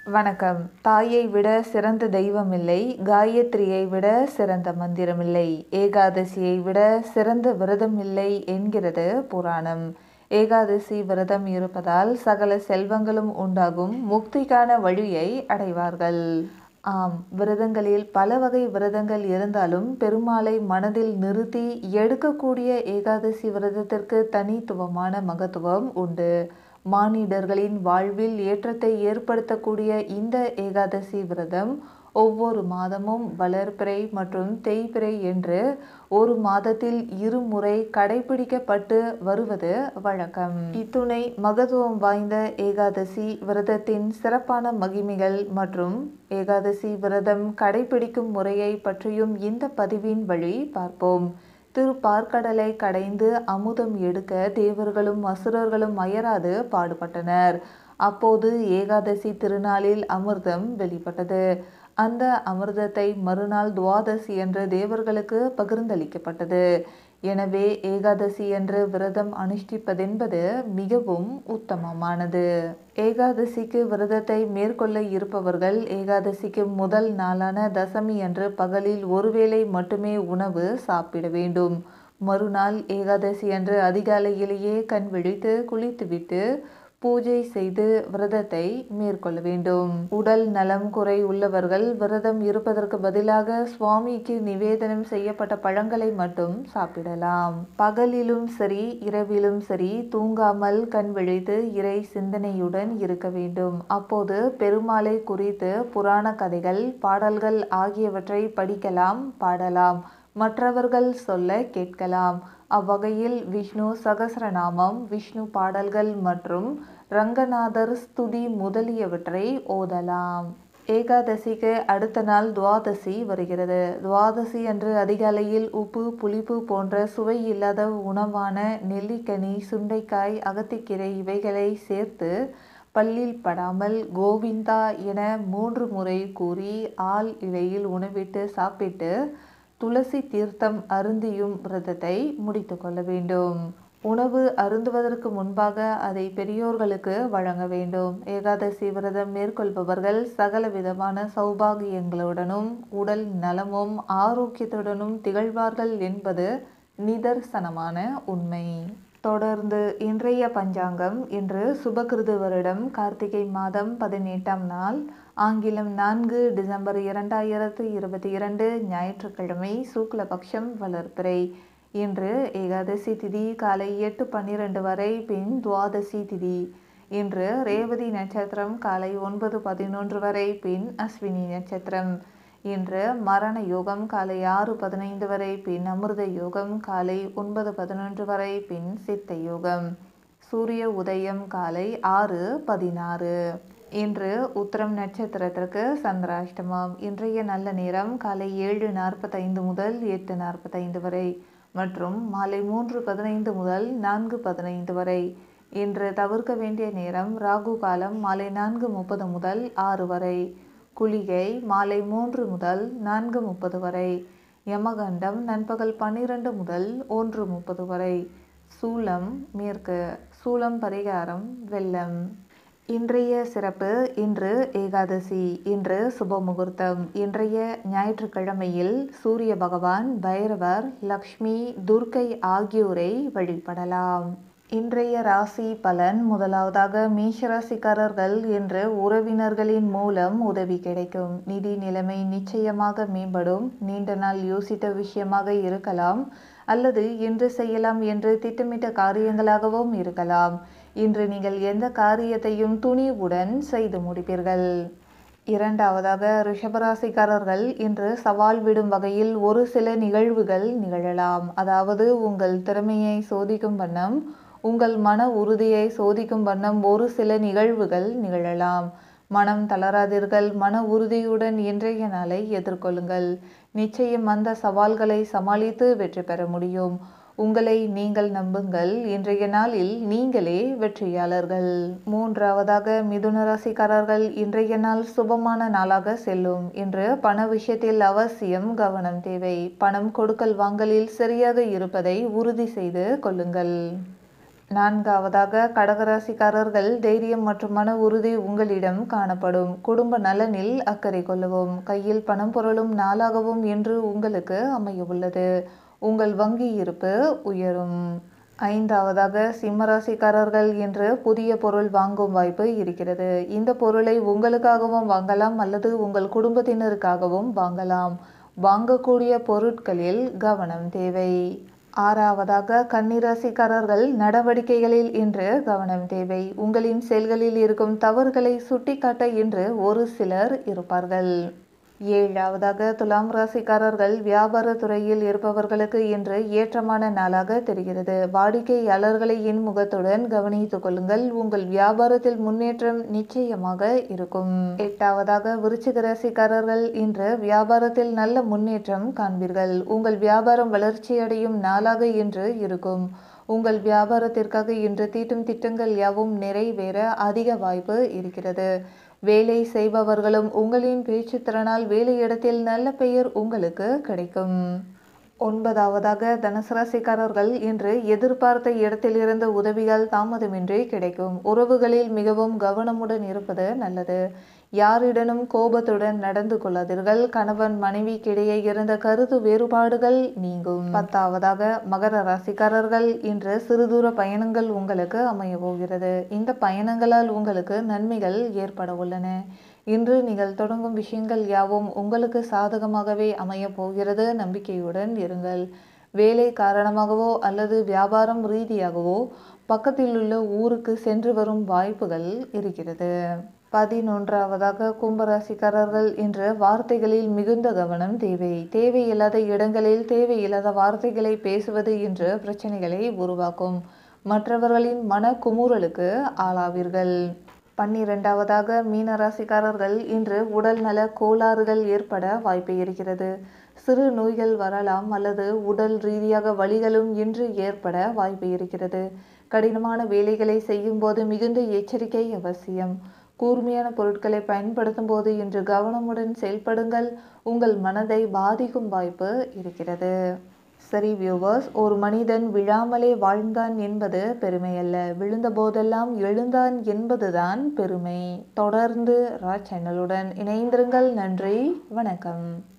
வணக்கம் தாயை விட சிறந்த தெய்வமில்லை காயத்ரியை விட சிறந்த மந்திரமில்லை ஏகாதசியை விட சிறந்த விரதம் இல்லை என்கிறது புராணம் ஏகாதசி விரதம் இருப்பதால் சகல செல்வங்களும் உண்டாகும் முக்திக்கான வழியை அடைவார்கள் ஆம் விரதங்களில் பல வகை விரதங்கள் இருந்தாலும் பெருமாளை மனதில் நிறுத்தி எடுக்கக்கூடிய ஏகாதசி விரதத்திற்கு தனித்துவமான மகத்துவம் உண்டு மானிடர்களின் வாழ்வில் ஏற்றத்தை ஏற்படுத்தக்கூடிய இந்த ஏகாதசி விரதம் ஒவ்வொரு மாதமும் வளர்பிறை மற்றும் தேய்பிறை என்று ஒரு மாதத்தில் இருமுறை கடைபிடிக்கப்பட்டு வருவது வழக்கம் இத்துணை மகத்துவம் வாய்ந்த ஏகாதசி விரதத்தின் சிறப்பான மகிமைகள் மற்றும் ஏகாதசி விரதம் கடைபிடிக்கும் முறையை பற்றியும் இந்த பதிவின் வழி பார்ப்போம் திருப்பார்க்கடலை கடைந்து அமுதம் எடுக்க தேவர்களும் அசுரர்களும் அயராது பாடுபட்டனர் அப்போது ஏகாதசி திருநாளில் அமிர்தம் வெளிப்பட்டது அந்த அமிர்தத்தை மறுநாள் துவாதசி என்ற தேவர்களுக்கு பகிர்ந்தளிக்கப்பட்டது எனவே ஏகாதசி என்று விரதம் அனுஷ்டிப்பதென்பது மிகவும் உத்தமமானது ஏகாதசிக்கு விரதத்தை மேற்கொள்ள இருப்பவர்கள் ஏகாதசிக்கு முதல் நாளான தசமி அன்று பகலில் ஒருவேளை மட்டுமே உணவு சாப்பிட வேண்டும் மறுநாள் ஏகாதசி அன்று அதிகாலையிலேயே கண் விழித்து குளித்துவிட்டு பூஜை செய்து விரதத்தை மேற்கொள்ள வேண்டும் உடல் நலம் குறை உள்ளவர்கள் விரதம் இருப்பதற்கு பதிலாக சுவாமிக்கு நிவேதனம் செய்யப்பட்ட பழங்களை மட்டும் சாப்பிடலாம் பகலிலும் சரி இரவிலும் சரி தூங்காமல் கண் விழித்து இறை சிந்தனையுடன் இருக்க வேண்டும் அப்போது பெருமாளை குறித்து புராண கதைகள் பாடல்கள் ஆகியவற்றை படிக்கலாம் பாடலாம் மற்றவர்கள் சொல்ல கேட்கலாம் அவ்வகையில் விஷ்ணு சகசரநாமம் விஷ்ணு பாடல்கள் மற்றும் ரங்கநாதர் ஸ்துதி முதலியவற்றை ஓதலாம் ஏகாதசிக்கு அடுத்த நாள் துவாதசி வருகிறது துவாதசி அன்று அதிகாலையில் உப்பு புளிப்பு போன்ற சுவை இல்லாத உணவான நெல்லிக்கனி சுண்டைக்காய் அகத்திக்கீரை இவைகளை சேர்த்து பல்லில் படாமல் கோவிந்தா என மூன்று முறை கூறி ஆள் இலையில் உணவிட்டு சாப்பிட்டு துளசி தீர்த்தம் அருந்தியும் விரதத்தை முடித்து கொள்ள வேண்டும் உணவு அருந்துவதற்கு முன்பாக அதை பெரியோர்களுக்கு வழங்க வேண்டும் ஏகாதசி விரதம் மேற்கொள்பவர்கள் சகல விதமான சௌபாகியங்களுடனும் உடல் நலமும் ஆரோக்கியத்துடனும் திகழ்வார்கள் என்பது நிதர்சனமான உண்மை தொடர்ந்து இன்றைய பஞ்சாங்கம் இன்று சுபகிருது வருடம் கார்த்திகை மாதம் பதினெட்டாம் நாள் ஆங்கிலம் நான்கு டிசம்பர் இரண்டாயிரத்து இருபத்தி இரண்டு ஞாயிற்றுக்கிழமை சூக்லபக்ஷம் வளர்ப்பிறை இன்று ஏகாதசி திதி காலை எட்டு பன்னிரண்டு வரை பின் துவாதசி திதி இன்று ரேவதி நட்சத்திரம் காலை ஒன்பது பதினொன்று வரை பின் அஸ்வினி நட்சத்திரம் இன்று மரண யோகம் காலை ஆறு பதினைந்து வரை பின் அமிர்த யோகம் காலை ஒன்பது பதினொன்று வரை பின் சித்த யோகம் சூரிய உதயம் காலை ஆறு பதினாறு இன்று உத்திரம் நட்சத்திரத்திற்கு சந்திராஷ்டமம் இன்றைய நல்ல நேரம் காலை ஏழு நாற்பத்தைந்து முதல் எட்டு நாற்பத்தைந்து வரை மற்றும் மாலை மூன்று பதினைந்து முதல் நான்கு பதினைந்து வரை இன்று தவிர்க்க வேண்டிய நேரம் ராகு காலம் மாலை நான்கு முப்பது முதல் ஆறு வரை குளிகை மாலை மூன்று முதல் நான்கு முப்பது வரை யமகண்டம் நண்பகல் பன்னிரண்டு முதல் ஒன்று முப்பது வரை சூலம் மேற்கு சூலம் பரிகாரம் வெள்ளம் இன்றைய சிறப்பு இன்று ஏகாதசி இன்று சுப முகூர்த்தம் இன்றைய ஞாயிற்றுக்கிழமையில் சூரிய பகவான் பைரவர் லக்ஷ்மி துர்க்கை ஆகியோரை வழிபடலாம் இன்றைய ராசி பலன் முதலாவதாக மேஷராசிக்காரர்கள் என்று உறவினர்களின் மூலம் உதவி கிடைக்கும் நிதி நிலைமை நிச்சயமாக மேம்படும் நீண்ட நாள் யோசித்த விஷயமாக இருக்கலாம் அல்லது இன்று செய்யலாம் என்று திட்டமிட்ட காரியங்களாகவும் இருக்கலாம் இன்று நீங்கள் எந்த காரியத்தையும் துணிவுடன் செய்து முடிப்பீர்கள் இரண்டாவதாக ரிஷபராசிக்காரர்கள் இன்று சவால் விடும் வகையில் ஒரு சில நிகழ்வுகள் நிகழலாம் அதாவது உங்கள் திறமையை சோதிக்கும் வண்ணம் உங்கள் மன உறுதியை சோதிக்கும் வண்ணம் ஒரு சில நிகழ்வுகள் நிகழலாம் மனம் தளராதீர்கள் மன உறுதியுடன் இன்றைய நாளை எதிர்கொள்ளுங்கள் நிச்சயம் அந்த சவால்களை சமாளித்து வெற்றி பெற முடியும் உங்களை நீங்கள் நம்புங்கள் இன்றைய நாளில் நீங்களே வெற்றியாளர்கள் மூன்றாவதாக மிதுன ராசிக்காரர்கள் இன்றைய நாள் சுபமான நாளாக செல்லும் இன்று பண விஷயத்தில் அவசியம் கவனம் தேவை பணம் கொடுக்கல் வாங்கலில் சரியாக இருப்பதை உறுதி செய்து கொள்ளுங்கள் நான்காவதாக கடகராசிக்காரர்கள் தைரியம் மற்றும் மன உறுதி உங்களிடம் காணப்படும் குடும்ப நலனில் அக்கறை கொள்ளவும் கையில் பணம் பொருளும் நாளாகவும் என்று உங்களுக்கு அமைய உள்ளது உங்கள் வங்கி இருப்பு உயரும் ஐந்தாவதாக சிம்மராசிக்காரர்கள் என்று புதிய பொருள் வாங்கும் வாய்ப்பு இருக்கிறது இந்த பொருளை உங்களுக்காகவும் வாங்கலாம் அல்லது உங்கள் குடும்பத்தினருக்காகவும் வாங்கலாம் வாங்கக்கூடிய பொருட்களில் கவனம் தேவை ஆறாவதாக கன்னிராசிக்காரர்கள் நடவடிக்கைகளில் இன்று கவனம் தேவை உங்களின் செயல்களில் இருக்கும் தவறுகளை சுட்டிக்காட்ட இன்று ஒரு சிலர் இருப்பார்கள் ஏழாவதாக துலாம் ராசிக்காரர்கள் வியாபார துறையில் இருப்பவர்களுக்கு இன்று ஏற்றமான நாளாக தெரிகிறது வாடிக்கையாளர்களை இன்முகத்துடன் கவனித்துக் கொள்ளுங்கள் உங்கள் வியாபாரத்தில் முன்னேற்றம் நிச்சயமாக இருக்கும் எட்டாவதாக விருச்சிக ராசிக்காரர்கள் இன்று வியாபாரத்தில் நல்ல முன்னேற்றம் காண்பீர்கள் உங்கள் வியாபாரம் வளர்ச்சியடையும் நாளாக இன்று இருக்கும் உங்கள் வியாபாரத்திற்காக இன்று தீட்டும் திட்டங்கள் யாவும் நிறைவேற அதிக வாய்ப்பு இருக்கிறது வேலை செய்பவர்களும் உங்களின் பேச்சு திறனால் வேலையிடத்தில் நல்ல பெயர் உங்களுக்கு கிடைக்கும் ஒன்பதாவதாக தனுசு ராசிக்காரர்கள் இன்று எதிர்பார்த்த இடத்திலிருந்து உதவிகள் தாமதமின்றி கிடைக்கும் உறவுகளில் மிகவும் கவனமுடன் இருப்பது நல்லது யாரிடனும் கோபத்துடன் நடந்து கொள்ளாதீர்கள் கணவன் மனைவிக்கிடையே இருந்த கருத்து வேறுபாடுகள் நீங்கும் பத்தாவதாக மகர ராசிக்காரர்கள் இன்று சிறுதூர பயணங்கள் உங்களுக்கு அமைய போகிறது இந்த பயணங்களால் உங்களுக்கு நன்மைகள் ஏற்பட உள்ளன இன்று நீங்கள் தொடங்கும் விஷயங்கள் யாவும் உங்களுக்கு சாதகமாகவே அமையப் போகிறது நம்பிக்கையுடன் இருங்கள் வேலை காரணமாகவோ அல்லது வியாபாரம் ரீதியாகவோ பக்கத்தில் உள்ள ஊருக்கு சென்று வரும் வாய்ப்புகள் இருக்கிறது பதினொன்றாவதாக கும்பராசிக்காரர்கள் இன்று வார்த்தைகளில் மிகுந்த கவனம் தேவை தேவையில்லாத இடங்களில் தேவையில்லாத வார்த்தைகளை பேசுவது இன்று பிரச்சனைகளை உருவாக்கும் மற்றவர்களின் மன குமுறலுக்கு ஆளாவீர்கள் பன்னிரெண்டாவதாக மீனராசிக்காரர்கள் இன்று உடல் நல கோளாறுகள் ஏற்பட வாய்ப்பு இருக்கிறது சிறு நோய்கள் வரலாம் அல்லது உடல் ரீதியாக வலிகளும் இன்று ஏற்பட வாய்ப்பு இருக்கிறது கடினமான வேலைகளை செய்யும் போது மிகுந்த எச்சரிக்கை அவசியம் கூர்மையான பொருட்களை பயன்படுத்தும் போது இன்று கவனமுடன் செயல்படுங்கள் உங்கள் மனதை பாதிக்கும் வாய்ப்பு இருக்கிறது சரி வியூவர்ஸ் ஒரு மனிதன் விழாமலே வாழ்ந்தான் என்பது பெருமை அல்ல விழுந்த போதெல்லாம் எழுந்தான் என்பதுதான் பெருமை தொடர்ந்து ரா சேனலுடன் இணைந்திருங்கள் நன்றி வணக்கம்